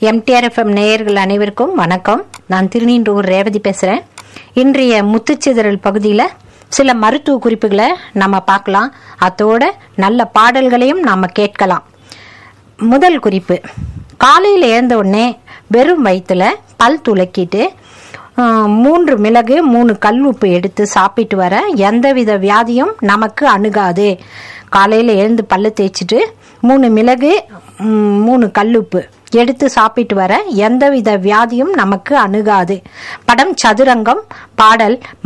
MTR FM நேயர்கள் அனைவருக்கும் வணக்கம் நான் திருநீன்றூர் ரேவதி பேசுகிறேன் இன்றைய முத்துச்சிதறல் பகுதியில் சில மருத்துவ குறிப்புகளை நம்ம பார்க்கலாம் அதோட நல்ல பாடல்களையும் நாம் கேட்கலாம் முதல் குறிப்பு காலையில் எழுந்த உடனே வெறும் வயிற்றுல பல் துலக்கிட்டு ஆஹ், மூன்று மிளகு மூணு கல் உப்பு எடுத்து சாப்பிட்டு வர எந்தவித வியாதியும் நமக்கு அணுகாது காலையில் எழுந்து பல்லு தேய்ச்சிட்டு மூணு மிளகு ம், மூணு கல்லுப்பு எடுத்து சாப்பிட்டு வர எந்தவித வியாதியும் நமக்கு அணுகாது படம் சதுரங்கம் பாடல்